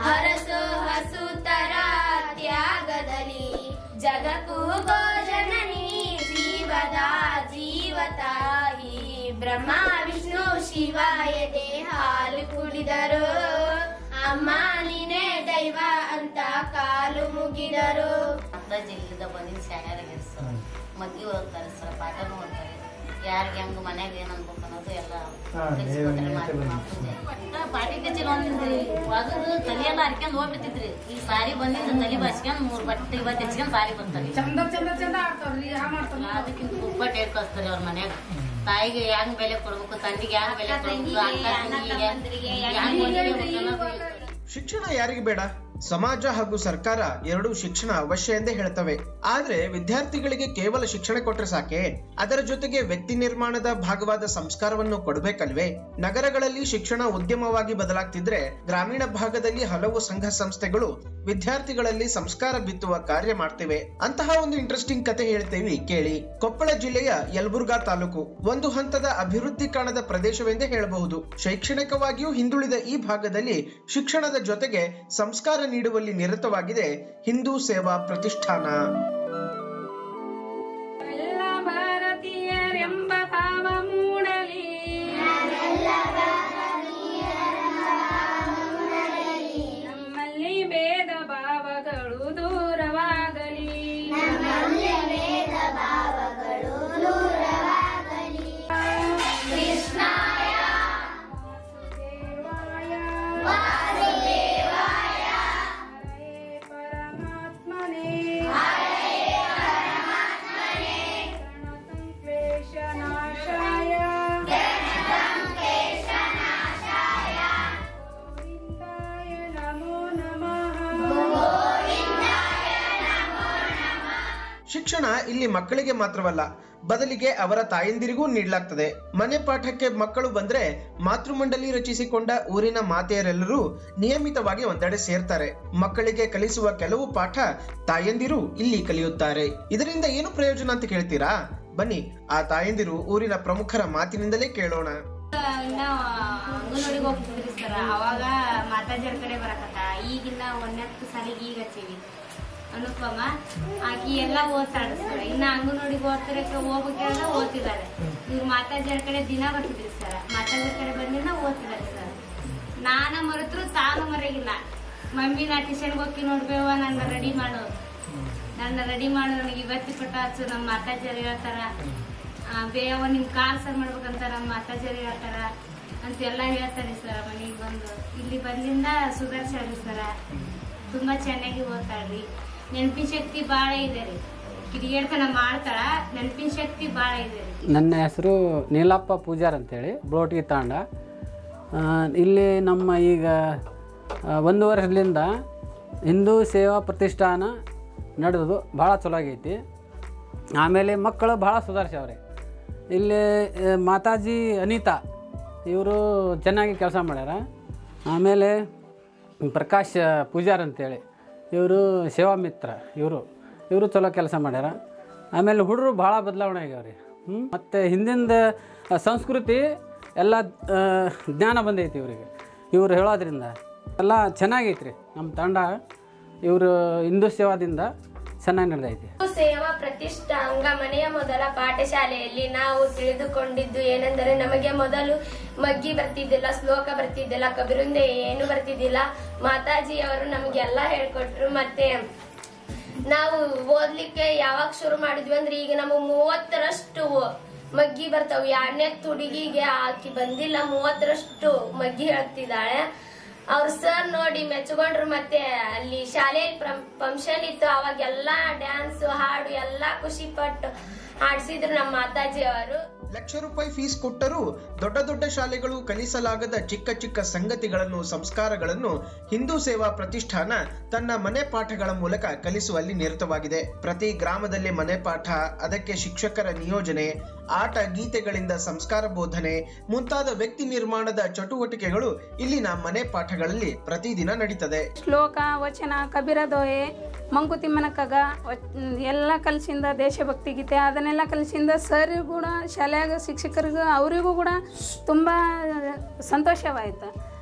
ಅರಸು ಹಸುತರ ತ್ಯಾಗದಲ್ಲಿ ಜಗಕ್ಕೂ ಗೋಜನನಿ ಜೀವದ ಜೀವತಾಯಿ ಬ್ರಹ್ಮ ವಿಷ್ಣು ಶಿವ ಎದೆ ಹಾಲು ಕುಡಿದರು ಅಮ್ಮ ನೀನೇ ದೈವ ಅಂತ ಕಾಲು ಮುಗಿದರು ಅಂತ ಜಿಲ್ಲೆದ ಬಂದಿದ್ದು ಶಾಣ್ಯಾರಾಗ್ಯಾರ ಸರ್ ಮಗ್ಗಿ ಓದ್ತಾರೆ ಸರ್ ಪಾಠನೂ ಓದ್ತಾರೆ ಯಾರಿಗೆ ಹೆಂಗ್ ಮನ್ಯಾಗ ಏನ್ ಅನ್ಬೇಕು ಅನ್ನೋದು ಎಲ್ಲ ಹಾ, ತಿಳಿಸ್ಕೊಡ್ತಾರೆ ನೀವು ಮಾತು ನೀವೇ ಮಾಪುಜೆ. ಒಟ್ಟ ಪಾಟಿಗೆ ಚಲೋ ಅಂದಿದ್ರಿ ಒಗದು ತಲೆ ಎಲ್ಲ ಹರ್ಕೊಂಡ್ ಹೋಗ್ಬಿಟ್ಟಿದ್ರಿ ಈ ಸಾರಿ ಬಂದಿದ್ದು ತಲೆ ಬಾಚ್ಕೊಂಡ್ ಮೂರ್ ಬಟ್ಟೆ ಇವತ್ತು ಹೆಚ್ಕೊಂಡ್ ಸಾರಿ ಬರ್ತಾರೆ ಚಂದ ಚಂದ ಚಂದ ಆಡ್ತಾವ್ರಿ ಯಾ ಮಾಡ್ತಾರ ಅದಕ್ಕಿಂತ ಉಪ್ಪಟ್ಟು ಹೇಳ್ಕೊಳ್ತಾರೆ ಅವ್ರ ಮನ್ಯಾಗ ತಾಯಿಗೆ ಹೆಂಗ್ ಬೆಲೆ ಕೊಡ್ಬೇಕು ತಂದಿಗೆ ಹೆಂಗ್ ಬೆಲೆ ಕೊಡ್ಬೇಕು ಅಕ್ಕ ತಂಗಿಗೆ ಹೆಂಗ್ ಮದುವೆ ಮಾಡ್ಬೇಕು ಅನ್ನೋದು ಶಿಕ್ಷಣ ಯಾರಿಗೆ ಬೇಡ ಸಮಾಜ ಹಾಗೂ ಸರ್ಕಾರ ಎರಡೂ ಶಿಕ್ಷಣ ಅವಶ್ಯ ಎಂದೇ ಹೇಳ್ತವೆ ಆದ್ರೆ ವಿದ್ಯಾರ್ಥಿಗಳಿಗೆ ಕೇವಲ ಶಿಕ್ಷಣ ಕೊಟ್ರೆ ಸಾಕೆ ಅದರ ಜೊತೆಗೆ ವ್ಯಕ್ತಿ ನಿರ್ಮಾಣದ ಭಾಗವಾದ ಸಂಸ್ಕಾರವನ್ನು ಕೊಡಬೇಕಲ್ವೇ ನಗರಗಳಲ್ಲಿ ಶಿಕ್ಷಣ ಉದ್ಯಮವಾಗಿ ಬದಲಾಗ್ತಿದ್ರೆ ಗ್ರಾಮೀಣ ಭಾಗದಲ್ಲಿ ಹಲವು ಸಂಘ ಸಂಸ್ಥೆಗಳು ವಿದ್ಯಾರ್ಥಿಗಳಲ್ಲಿ ಸಂಸ್ಕಾರ ಬಿತ್ತುವ ಕಾರ್ಯ ಮಾಡ್ತಿವೆ ಅಂತಹ ಒಂದು ಇಂಟ್ರೆಸ್ಟಿಂಗ್ ಕತೆ ಹೇಳ್ತೇವೆ ಕೇಳಿ ಕೊಪ್ಪಳ ಜಿಲ್ಲೆಯ ಯಲಬುರ್ಗಾ ತಾಲೂಕು ಒಂದು ಹಂತದ ಅಭಿವೃದ್ಧಿ ಕಾಣದ ಪ್ರದೇಶವೆಂದೇ ಹೇಳಬಹುದು ಶೈಕ್ಷಣಿಕವಾಗಿಯೂ ಹಿಂದುಳಿದ ಈ ಭಾಗದಲ್ಲಿ ಶಿಕ್ಷಣದ ಜೊತೆಗೆ ಸಂಸ್ಕಾರ ನೀಡುವಲ್ಲಿ ನಿರತವಾಗಿದೆ ಹಿಂದೂ ಸೇವಾ ಪ್ರತಿಷ್ಠಾನ ಎಲ್ಲ ಭಾರತೀಯರೆಂಬ ಭಾವ ಮೂಡಲಿ ನಮ್ಮಲ್ಲಿ ಭೇದ ಭಾವಗಳು ದೂರವಾಗಲಿ ಹರೇ ಪರಮಾತ್ಮನೇ ಗಣಸಂಕ್ಲೇಶನಾಶಾಯ ಗೋವಿಂದಾಯ ನಮೋ ನಮಃ ಶಿಕ್ಷಣ ಇಲ್ಲಿ ಮಕ್ಕಳಿಗೆ ಮಾತ್ರವಲ್ಲ ಬದಲಿಗೆ ಅವರ ತಾಯಂದಿರಿಗೂ ನೀಡಲಾಗ್ತದೆ ಮನೆ ಪಾಠಕ್ಕೆ ಮಕ್ಕಳು ಬಂದ್ರೆ ಮಾತೃಮಂಡಲಿ ರಚಿಸಿಕೊಂಡ ಊರಿನ ಮಾತೆಯರೆಲ್ಲರೂ ನಿಯಮಿತವಾಗಿ ಒಂದೆಡೆ ಸೇರ್ತಾರೆ ಮಕ್ಕಳಿಗೆ ಕಲಿಸುವ ಕೆಲವು ಪಾಠ ತಾಯಂದಿರು ಇಲ್ಲಿ ಕಲಿಯುತ್ತಾರೆ ಇದರಿಂದ ಏನು ಪ್ರಯೋಜನ ಅಂತ ಕೇಳ್ತೀರಾ ಬನ್ನಿ ಆ ತಾಯಂದಿರು ಊರಿನ ಪ್ರಮುಖರ ಮಾತಿನಿಂದಲೇ ಕೇಳೋಣ ಇನ್ನ ಅಂಗನವಾಡಿಗೆ ಹೋಗ್ತಿದ್ರಿ ಸರ್ ಅವಾಗ ಮಾತಾಜರ ಕಡೆ ಬರಕತ್ತ ಈಗಿನ್ನ ಒಂದನೇ ಸಾಲಿಗೆ ಈಗ ಹಚ್ಚೀವಿ ಅನುಪಮ ಆಕಿ ಎಲ್ಲ ಓದ್ತಾಳ ಸರ್ ಇನ್ನ ಅಂಗನವಾಡಿಗೆ ಓದ್ತಿರಕ್ಕೆ ಹೋಗ್ಬೇಕಾದ್ರೆ ಓದ್ತಿದ್ದಾರೆ ಇವ್ರು ಮಾತಾಜರ ಕಡೆ ದಿನ ಬರ್ತಿದ್ರಿ ಸರ್ ಮಾತಾಜರ ಕಡೆ ಬಂದಿನ ಓದ್ತಿದ್ದಾರೆ ಸರ್ ನಾನ ಮರೆತ್ರು ತಾನು ಮರೆಗಿಲ್ಲ ಮಮ್ಮಿ ನಾ ಟ್ಯೂಷನ್ಗೆ ಹೋಗಿ ನೋಡ್ಬೇವ ನನ್ನ ರೆಡಿ ಮಾಡು ನನ್ನ ರೆಡಿ ಮಾಡು ನನಗೆ ಇವತ್ತಿ ಪಟ್ಟ ಹಚ್ಚು ನಮ್ಮ ಮಾತಾಜರು ಹೇಳ್ತಾರ ಆ, ಬೇವ ನಿಮ್ ಕಾಲ್ ಸರ್ ಮಾಡ್ಬೇಕಂತ ನಮ್ಮ ಮಾತಾಜರು ಹೇಳ್ತಾರ ಅಂತೆಲ್ಲ ಹೇಳ್ತಾರೆ ಸರ್ ಮನೆಗೆ ಬಂದು ಇಲ್ಲಿ ಬಂದಿಂದ ಸುಧಾರಿಸ್ಯಾರಿ ಸರ ತುಂಬಾ ಚೆನ್ನಾಗಿ ಓದ್ತಾಳ್ರಿ ನೆನಪಿನ ಶಕ್ತಿ ಬಾಳ ಇದೆ ರೀ ಕಿಡಿಗೇಡ್ತನ ಮಾಡ್ತಾಳ ನೆನಪಿನ ಶಕ್ತಿ ಬಾಳ ಇದೆ ರೀ ನನ್ನ ಹೆಸರು ನೀಲಪ್ಪ ಪೂಜಾರ್ ಅಂತೇಳಿ ಬ್ರೋಟ್ಗಿ ತಾಂಡ ಆ, ಇಲ್ಲಿ ನಮ್ಮ ಈಗ ಆ, ಒಂದು ವರ್ಷದಿಂದ ಹಿಂದೂ ಸೇವಾ ಪ್ರತಿಷ್ಠಾನ ನಡೆದು ಭಾಳ ಚಲೋ ಆಗೈತಿ ಆಮೇಲೆ ಮಕ್ಕಳು ಭಾಳ ಸುಧಾರಿಸ್ಯಾವ್ರೆ ಇಲ್ಲಿ ಆ, ಮಾತಾಜಿ ಅನಿತಾ ಇವರು ಚೆನ್ನಾಗಿ ಕೆಲಸ ಮಾಡ್ಯಾರ ಆಮೇಲೆ ಪ್ರಕಾಶ್ ಪೂಜಾರ್ ಅಂತೇಳಿ ಇವರು ಸೇವಾ ಮಿತ್ರ ಇವರು ಇವರು ಚಲೋ ಕೆಲಸ ಮಾಡ್ಯಾರ ಆಮೇಲೆ ಹುಡುಗರು ಭಾಳ ಬದಲಾವಣೆ ಆಗ್ಯಾವ್ರಿ ಹ್ಞೂ ಮತ್ತು ಹಿಂದಿಂದ ಆ, ಸಂಸ್ಕೃತಿ ಎಲ್ಲ ಆ, ಜ್ಞಾನ ಬಂದೈತಿ ಇವರಿಗೆ ಇವ್ರು ಹೇಳೋದ್ರಿಂದ ಎಲ್ಲ ಚೆನ್ನಾಗೈತ್ರಿ ನಮ್ಮ ತಂಡ ಇವರು ಹಿಂದೂ ಸೇವಾದಿಂದ ಚೆನ್ನಾಗಿ ನಡೆದೈತಿ ಸೇವಾ ಪ್ರತಿಷ್ಠಾಂಗ ಮನೆಯ ಮೊದಲ ಪಾಠಶಾಲೆಯಲ್ಲಿ ನಾವು ತಿಳಿದುಕೊಂಡಿದ್ದು ಏನೆಂದರೆ ನಮಗೆ ಮೊದಲು ಮಗ್ಗಿ ಬರ್ತಿದ್ದಿಲ್ಲ ಶ್ಲೋಕ ಬರ್ತಿದ್ದಿಲ್ಲ ಕಬಿರುಂದೆ ಏನು ಬರ್ತಿದ್ದಿಲ್ಲ ಮಾತಾಜಿ ಅವರು ನಮಗೆಲ್ಲ ಹೇಳ್ಕೊಟ್ರು ಮತ್ತೆ ನಾವು ಓದ್ಲಿಕ್ಕೆ ಯಾವಾಗ ಶುರು ಮಾಡಿದ್ವಿ ಅಂದ್ರೆ ಈಗ ನಮಗೆ ಮೂವತ್ತರಷ್ಟು ಮಗ್ಗಿ ಬರ್ತಾವ ಎರಡನೇ ತುಡುಗಿಗೆ ಆಕಿ ಬಂದಿಲ್ಲ ಮೂವತ್ತರಷ್ಟು ಮಗ್ಗಿ ಹೇಳ್ತಿದ್ದಾಳೆ ಅವ್ರ ಸರ್ ನೋಡಿ ಮೆಚ್ಕೊಂಡ್ರು ಮತ್ತೆ ಅಲ್ಲಿ ಶಾಲೆಯಲ್ಲಿ ಫಂಕ್ಷನ್ ಇತ್ತು ಅವಾಗೆಲ್ಲಾ ಡ್ಯಾನ್ಸ್ ಹಾಡು ಎಲ್ಲಾ ಖುಷಿ ಪಟ್ಟು ಹಾಡ್ಸಿದ್ರು ನಮ್ಮ ಮಾತಾಜಿ ಅವರು ಲಕ್ಷ ರೂಪಾಯಿ ಫೀಸ್ ಕೊಟ್ಟರೂ ದೊಡ್ಡ ದೊಡ್ಡ ಶಾಲೆಗಳು ಕಲಿಸಲಾಗದ ಚಿಕ್ಕ ಚಿಕ್ಕ ಸಂಗತಿಗಳನ್ನು ಸಂಸ್ಕಾರಗಳನ್ನು ಹಿಂದೂ ಸೇವಾ ಪ್ರತಿಷ್ಠಾನ ತನ್ನ ಮನೆ ಪಾಠಗಳ ಮೂಲಕ ಕಲಿಸುವಲ್ಲಿ ನಿರತವಾಗಿದೆ ಪ್ರತಿ ಗ್ರಾಮದಲ್ಲಿ ಮನೆ ಪಾಠ ಅದಕ್ಕೆ ಶಿಕ್ಷಕರ ನಿಯೋಜನೆ ಆಟ ಗೀತೆಗಳಿಂದ ಸಂಸ್ಕಾರ ಬೋಧನೆ ಮುಂತಾದ ವ್ಯಕ್ತಿ ನಿರ್ಮಾಣದ ಚಟುವಟಿಕೆಗಳು ಇಲ್ಲಿನ ಮನೆ ಪಾಠಗಳಲ್ಲಿ ಪ್ರತಿದಿನ ನಡೀತದೆ ಶ್ಲೋಕ ವಚನ ಕಬೀರ ದೋಹೆ ಮಂಕುತಿಮ್ಮನ ಕಗ ವ- ಎಲ್ಲ ಕಲಿಸಿಂದ ದೇಶಭಕ್ತಿ ಗೀತೆ ಅದನ್ನೆಲ್ಲ ಕಲಿಸಿಂದ ಸರ್ ಕೂಡ ಶಾಲ್ಯಾಗ ಶಿಕ್ಷಕರಿಗೂ ಅವರಿಗೂ ಕೂಡ ತುಂಬ ಸಂತೋಷವಾಯಿತು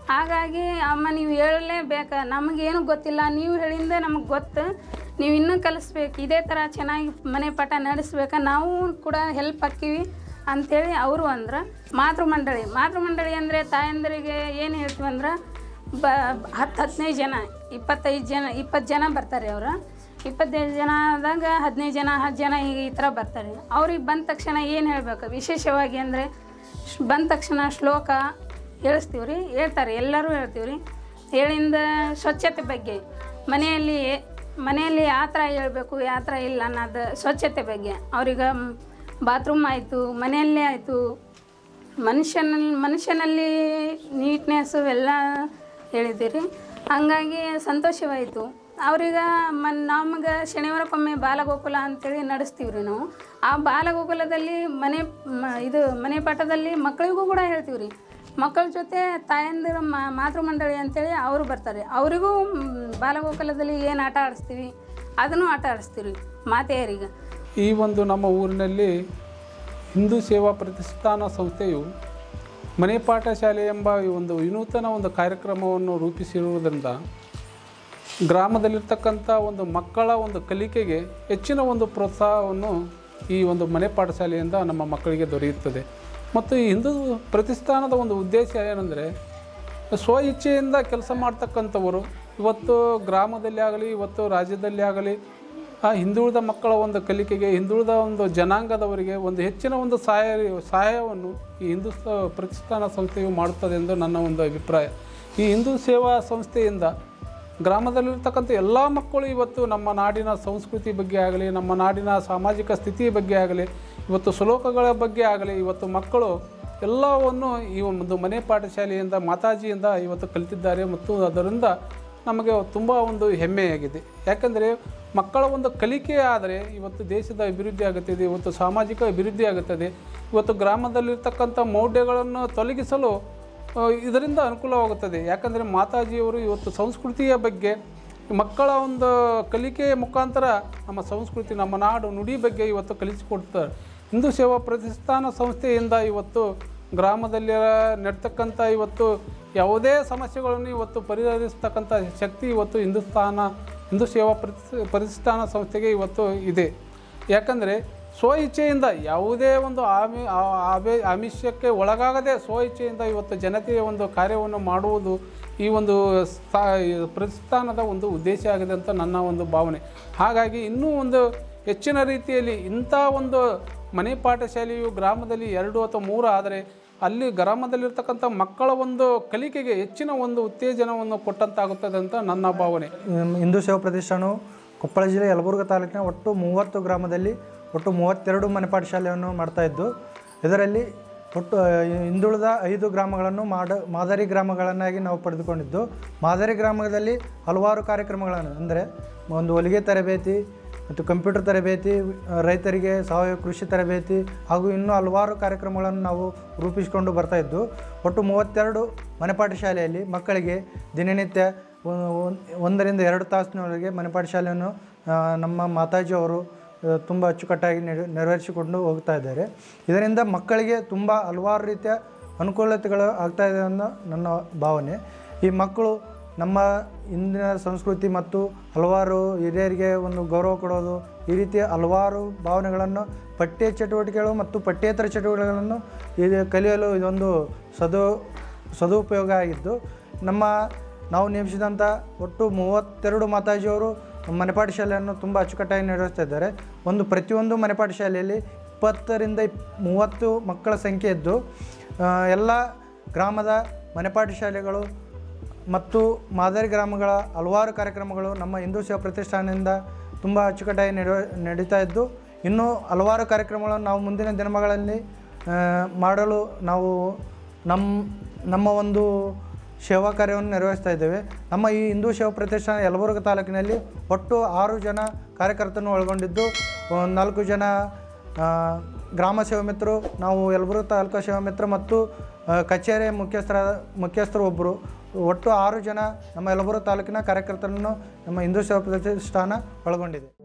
ಹಾಗಾಗಿ ಅಮ್ಮ ನೀವು ಹೇಳಲೇಬೇಕು ನಮಗೇನು ಗೊತ್ತಿಲ್ಲ ನೀವು ಹೇಳಿಂದ ನಮಗೆ ಗೊತ್ತು ನೀವು ಇನ್ನೂ ಕಲಿಸ್ಬೇಕು ಇದೇ ಥರ ಚೆನ್ನಾಗಿ ಮನೆ ಪಾಠ ನಡೆಸ್ಬೇಕು ನಾವು ಕೂಡ ಹೆಲ್ಪ್ ಆಕ್ಕೀವಿ ಅಂಥೇಳಿ ಅವರು ಅಂದ್ರೆ ಮಾತೃ ಮಂಡಳಿ ಮಾತೃ ಮಂಡಳಿ ಅಂದರೆ ತಾಯಂದರಿಗೆ ಏನು ಹೇಳ್ತೀವಿ ಅಂದ್ರೆ ಬ ಹತ್ತು ಹದಿನೈದು ಜನ ಇಪ್ಪತ್ತೈದು ಜನ ಇಪ್ಪತ್ತು ಜನ ಬರ್ತಾರೆ ಅವರು ಇಪ್ಪತ್ತೈದು ಜನ ಆದಾಗ ಹದಿನೈದು ಜನ ಹತ್ತು ಜನ ಈಗ ಈ ಥರ ಬರ್ತಾರೆ ಅವ್ರಿಗೆ ಬಂದ ತಕ್ಷಣ ಏನು ಹೇಳಬೇಕು ವಿಶೇಷವಾಗಿ ಅಂದರೆ ಬಂದ ತಕ್ಷಣ ಶ್ಲೋಕ ಹೇಳಿಸ್ತೀವಿ ರೀ ಹೇಳ್ತಾರೆ ಎಲ್ಲರೂ ಹೇಳ್ತೀವಿ ರೀ ಹೇಳಿಂದ ಸ್ವಚ್ಛತೆ ಬಗ್ಗೆ ಮನೆಯಲ್ಲಿ ಮನೆಯಲ್ಲಿ ಯಾವ ಥರ ಹೇಳ್ಬೇಕು ಯಾವ ಥರ ಇಲ್ಲ ಅನ್ನೋದು ಸ್ವಚ್ಛತೆ ಬಗ್ಗೆ ಅವ್ರಿಗೆ ಬಾತ್ರೂಮ್ ಆಯಿತು ಮನೆಯಲ್ಲೇ ಆಯಿತು ಮನುಷ್ಯನಲ್ಲಿ ಮನುಷ್ಯನಲ್ಲಿ ನೀಟ್ನೆಸ್ಸು ಎಲ್ಲ ಹೇಳಿದ್ದೀರಿ ಹಂಗಾಗಿ ಸಂತೋಷವಾಯಿತು ಅವ್ರಿಗೆ ಮನ್ ನಮ್ಗೆ ಶನಿವಾರಕ್ಕೊಮ್ಮೆ ಬಾಲಗೋಕುಲ ಅಂತೇಳಿ ನಡೆಸ್ತೀವಿ ರೀ ನಾವು ಆ ಬಾಲಗೋಕುಲದಲ್ಲಿ ಮನೆ ಮ- ಇದು ಮನೆ ಪಾಠದಲ್ಲಿ ಮಕ್ಕಳಿಗೂ ಕೂಡ ಹೇಳ್ತೀವಿ ರೀ ಮಕ್ಕಳ ಜೊತೆ ತಾಯಂದಿರ ಮಾತೃ ಮಂಡಳಿ ಅಂತೇಳಿ ಅವರು ಬರ್ತಾರೆ ಅವರಿಗೂ ಮ್, ಬಾಲಗೋಕುಲದಲ್ಲಿ ಏನು ಆಟ ಆಡಿಸ್ತೀವಿ ಅದನ್ನು ಆಟ ಆಡಿಸ್ತೀವಿ ರೀ ಮಾತೆಯರಿಗೆ ಈ ಒಂದು ನಮ್ಮ ಊರಿನಲ್ಲಿ ಹಿಂದೂ ಸೇವಾ ಪ್ರತಿಷ್ಠಾನ ಸಂಸ್ಥೆಯು ಮನೆ ಪಾಠ ಶಾಲೆ ಎಂಬ ಈ ಒಂದು ವಿನೂತನ ಒಂದು ಕಾರ್ಯಕ್ರಮವನ್ನು ರೂಪಿಸಿರುವುದರಿಂದ ಗ್ರಾಮದಲ್ಲಿರ್ತಕ್ಕಂಥ ಒಂದು ಮಕ್ಕಳ ಒಂದು ಕಲಿಕೆಗೆ ಹೆಚ್ಚಿನ ಒಂದು ಪ್ರೋತ್ಸಾಹವನ್ನು ಈ ಒಂದು ಮನೆ ಪಾಠಶಾಲೆಯಿಂದ ನಮ್ಮ ಮಕ್ಕಳಿಗೆ ದೊರೆಯುತ್ತದೆ ಮತ್ತು ಈ ಹಿಂದೂ ಪ್ರತಿಷ್ಠಾನದ ಒಂದು ಉದ್ದೇಶ ಏನೆಂದರೆ ಸ್ವ ಇಚ್ಛೆಯಿಂದ ಕೆಲಸ ಮಾಡ್ತಕ್ಕಂಥವರು ಇವತ್ತು ಗ್ರಾಮದಲ್ಲಿ ಆಗಲಿ ಇವತ್ತು ರಾಜ್ಯದಲ್ಲಿ ಆಗಲಿ ಆ ಹಿಂದುಳಿದ ಮಕ್ಕಳ ಒಂದು ಕಲಿಕೆಗೆ ಹಿಂದುಳಿದ ಒಂದು ಜನಾಂಗದವರಿಗೆ ಒಂದು ಹೆಚ್ಚಿನ ಒಂದು ಸಹಾಯ ಸಹಾಯವನ್ನು ಈ ಹಿಂದೂ ಸ- ಪ್ರತಿಷ್ಠಾನ ಸಂಸ್ಥೆಯು ಮಾಡುತ್ತದೆ ಎಂದು ನನ್ನ ಒಂದು ಅಭಿಪ್ರಾಯ ಈ ಹಿಂದೂ ಸೇವಾ ಸಂಸ್ಥೆಯಿಂದ ಗ್ರಾಮದಲ್ಲಿರ್ತಕ್ಕಂಥ ಎಲ್ಲ ಮಕ್ಕಳು ಇವತ್ತು ನಮ್ಮ ನಾಡಿನ ಸಂಸ್ಕೃತಿ ಬಗ್ಗೆ ಆಗಲಿ ನಮ್ಮ ನಾಡಿನ ಸಾಮಾಜಿಕ ಸ್ಥಿತಿ ಬಗ್ಗೆ ಆಗಲಿ ಇವತ್ತು ಶ್ಲೋಕಗಳ ಬಗ್ಗೆ ಆಗಲಿ ಇವತ್ತು ಮಕ್ಕಳು ಎಲ್ಲವನ್ನು ಈ ಒಂದು ಮನೆ ಪಾಠಶಾಲೆಯಿಂದ ಮಾತಾಜಿಯಿಂದ ಇವತ್ತು ಕಲಿತಿದ್ದಾರೆ ಮತ್ತು ಅದರಿಂದ ನಮಗೆ ತುಂಬ ಒಂದು ಹೆಮ್ಮೆಯಾಗಿದೆ ಯಾಕಂದರೆ ಮಕ್ಕಳ ಒಂದು ಕಲಿಕೆ ಆದರೆ ಇವತ್ತು ದೇಶದ ಅಭಿವೃದ್ಧಿ ಆಗುತ್ತದೆ ಇವತ್ತು ಸಾಮಾಜಿಕ ಅಭಿವೃದ್ಧಿ ಆಗುತ್ತದೆ ಇವತ್ತು ಗ್ರಾಮದಲ್ಲಿರ್ತಕ್ಕಂಥ ಮೌಢ್ಯಗಳನ್ನು ತೊಲಗಿಸಲು ಆ, ಇದರಿಂದ ಅನುಕೂಲವಾಗುತ್ತದೆ ಯಾಕಂದರೆ ಮಾತಾಜಿಯವರು ಇವತ್ತು ಸಂಸ್ಕೃತಿಯ ಬಗ್ಗೆ ಮಕ್ಕಳ ಒಂದು ಕಲಿಕೆಯ ಮುಖಾಂತರ ನಮ್ಮ ಸಂಸ್ಕೃತಿ ನಮ್ಮ ನಾಡು ನುಡಿ ಬಗ್ಗೆ ಇವತ್ತು ಕಲಿಸಿಕೊಡ್ತಾರೆ ಹಿಂದೂ ಸೇವಾ ಪ್ರತಿಷ್ಠಾನ ಸಂಸ್ಥೆಯಿಂದ ಇವತ್ತು ಗ್ರಾಮದಲ್ಲಿ ನಡ್ತಕ್ಕಂಥ ಇವತ್ತು ಯಾವುದೇ ಸಮಸ್ಯೆಗಳನ್ನು ಇವತ್ತು ಪರಿಹರಿಸ್ತಕ್ಕಂಥ ಶಕ್ತಿ ಇವತ್ತು ಹಿಂದೂಸ್ತಾನ ಹಿಂದೂ ಸೇವಾ ಪ್ರತಿ ಪ್ರತಿಷ್ಠಾನ ಸಂಸ್ಥೆಗೆ ಇವತ್ತು ಇದೆ ಯಾಕಂದರೆ ಸ್ವ ಇಚ್ಛೆಯಿಂದ ಯಾವುದೇ ಒಂದು ಆಮಿ ಆ- ಆಮಿ ಆಮಿಷಕ್ಕೆ ಒಳಗಾಗದೆ ಸ್ವ ಇಚ್ಛೆಯಿಂದ ಇವತ್ತು ಜನತೆಯ ಒಂದು ಕಾರ್ಯವನ್ನು ಮಾಡುವುದು ಈ ಒಂದು ಸ್ಥಾ ಈ ಪ್ರತಿಷ್ಠಾನದ ಒಂದು ಉದ್ದೇಶ ಆಗಿದೆ ಅಂತ ನನ್ನ ಒಂದು ಭಾವನೆ ಹಾಗಾಗಿ ಇನ್ನೂ ಒಂದು ಹೆಚ್ಚಿನ ರೀತಿಯಲ್ಲಿ ಇಂಥ ಒಂದು ಮನೆ ಪಾಠಶಾಲೆಯು ಗ್ರಾಮದಲ್ಲಿ ಎರಡು ಅಥವಾ ಮೂರು ಆದರೆ ಅಲ್ಲಿ ಗ್ರಾಮದಲ್ಲಿರ್ತಕ್ಕಂಥ ಮಕ್ಕಳ ಒಂದು ಕಲಿಕೆಗೆ ಹೆಚ್ಚಿನ ಒಂದು ಉತ್ತೇಜನವನ್ನು ಕೊಟ್ಟಂತಾಗುತ್ತದೆ ಅಂತ ನನ್ನ ಭಾವನೆ ಹ್ಮ್, ಹಿಂದೂ ಸೇವಾ ಪ್ರತಿಷ್ಠಾನವು ಕೊಪ್ಪಳ ಜಿಲ್ಲೆ ಯಲಬುರ್ಗ ತಾಲೂಕಿನ ಒಟ್ಟು ಮೂವತ್ತು ಗ್ರಾಮದಲ್ಲಿ ಒಟ್ಟು ಮೂವತ್ತೆರಡು ಮನೆ ಪಾಠಶಾಲೆಯನ್ನು ಮಾಡ್ತಾ ಇದ್ದು ಇದರಲ್ಲಿ ಒಟ್ಟು ಆ, ಹಿಂದುಳಿದ ಐದು ಗ್ರಾಮಗಳನ್ನು ಮಾಡ ಮಾದರಿ ಗ್ರಾಮಗಳನ್ನಾಗಿ ನಾವು ಪಡೆದುಕೊಂಡಿದ್ದು ಮಾದರಿ ಗ್ರಾಮದಲ್ಲಿ ಹಲವಾರು ಕಾರ್ಯಕ್ರಮಗಳನ್ನು ಅಂದರೆ ಒಂದು ಹೊಲಿಗೆ ತರಬೇತಿ ಮತ್ತು ಕಂಪ್ಯೂಟರ್ ತರಬೇತಿ ಆ, ರೈತರಿಗೆ ಸಾವಯವ ಕೃಷಿ ತರಬೇತಿ ಹಾಗೂ ಇನ್ನೂ ಹಲವಾರು ಕಾರ್ಯಕ್ರಮಗಳನ್ನು ನಾವು ರೂಪಿಸಿಕೊಂಡು ಬರ್ತಾ ಇದ್ದು ಒಟ್ಟು ಮೂವತ್ತೆರಡು ಮನೆಪಾಠ ಶಾಲೆಯಲ್ಲಿ ಮಕ್ಕಳಿಗೆ ದಿನನಿತ್ಯ ಒ- ಒನ್- ಒಂದರಿಂದ ಎರಡು ತಾಸಿನವರೆಗೆ ಮನೆಪಾಠ ಶಾಲೆಯನ್ನು ಆ, ನಮ್ಮ ಮಾತಾಜಿ ಅವರು ತುಂಬ ಅಚ್ಚುಕಟ್ಟಾಗಿ ನೆರ- ನೆರವೇರಿಸಿಕೊಂಡು ಹೋಗ್ತಾ ಇದ್ದಾರೆ ಇದರಿಂದ ಮಕ್ಕಳಿಗೆ ತುಂಬ ಹಲವಾರು ರೀತಿಯ ಅನುಕೂಲತೆಗಳು ಆಗ್ತಾ ಇದೆ ಅನ್ನೋ ನನ್ನ ಭಾವನೆ ಈ ಮಕ್ಕಳು ನಮ್ಮ ಇಂದಿನ ಸಂಸ್ಕೃತಿ ಮತ್ತು ಹಲವಾರು ಹಿರಿಯರಿಗೆ ಒಂದು ಗೌರವ ಕೊಡೋದು ಈ ರೀತಿಯ ಹಲವಾರು ಭಾವನೆಗಳನ್ನು ಪಠ್ಯ ಚಟುವಟಿಕೆಗಳು ಮತ್ತು ಪಠ್ಯೇತರ ಚಟುವಟಿಕೆಗಳನ್ನು ಇದು ಕಲಿಯಲು ಇದೊಂದು ಸದು ಸದುಪಯೋಗ ಆಗಿದ್ದು ನಮ್ಮ ನಾವು ನೇಮಿಸಿದಂಥ ಒಟ್ಟು ಮೂವತ್ತೆರಡು ಮಾತಾಜಿಯವರು ಮನೆಪಾಠ ಶಾಲೆಯನ್ನು ತುಂಬ ಅಚ್ಚುಕಟ್ಟಾಗಿ ನಿರ್ವಹಿಸ್ತಾ ಇದ್ದಾರೆ ಒಂದು ಪ್ರತಿಯೊಂದು ಮನೆಪಾಠ ಶಾಲೆಯಲ್ಲಿ ಇಪ್ಪತ್ತರಿಂದ ಇಪ್ ಮೂವತ್ತು ಮಕ್ಕಳ ಸಂಖ್ಯೆ ಇದ್ದು ಆ, ಎಲ್ಲ ಗ್ರಾಮದ ಮನೆಪಾಠ ಶಾಲೆಗಳು ಮತ್ತು ಮಾದರಿ ಗ್ರಾಮಗಳ ಹಲವಾರು ಕಾರ್ಯಕ್ರಮಗಳು ನಮ್ಮ ಹಿಂದೂ ಸೇವಾ ಪ್ರತಿಷ್ಠಾನದಿಂದ ತುಂಬ ಅಚ್ಚುಕಟ್ಟಾಗಿ ನಡೆವ ನಡೀತಾ ಇದ್ದು ಇನ್ನೂ ಹಲವಾರು ಕಾರ್ಯಕ್ರಮಗಳನ್ನು ನಾವು ಮುಂದಿನ ದಿನಗಳಲ್ಲಿ ಆ, ಮಾಡಲು ನಾವು ನಮ್ಮ ನಮ್ಮ ಒಂದು ಸೇವಾ ಕಾರ್ಯವನ್ನು ನಿರ್ವಹಿಸ್ತಾ ಇದ್ದೇವೆ ನಮ್ಮ ಈ ಹಿಂದೂ ಸೇವಾ ಪ್ರತಿಷ್ಠಾನ ಯಲಬುರ್ಗ ತಾಲೂಕಿನಲ್ಲಿ ಒಟ್ಟು ಆರು ಜನ ಕಾರ್ಯಕರ್ತರನ್ನು ಒಳಗೊಂಡಿದ್ದು ಒಂದು ನಾಲ್ಕು ಜನ ಆ, ಗ್ರಾಮ ಸೇವಾ ಮಿತ್ರರು ನಾವು ಯಲಬುರ್ಗ ತಾಲೂಕು ಸೇವಾ ಮಿತ್ರ ಮತ್ತು ಆ, ಕಚೇರಿ ಮುಖ್ಯಸ್ಥರ ಮುಖ್ಯಸ್ಥರು ಒಬ್ಬರು ಒಟ್ಟು ಆರು ಜನ ನಮ್ಮ ಯಲಬುರ್ಗ ತಾಲೂಕಿನ ಕಾರ್ಯಕರ್ತರನ್ನು ನಮ್ಮ ಹಿಂದೂ ಸೇವಾ ಪ್ರತಿಷ್ಠಾನ ಒಳಗೊಂಡಿದೆ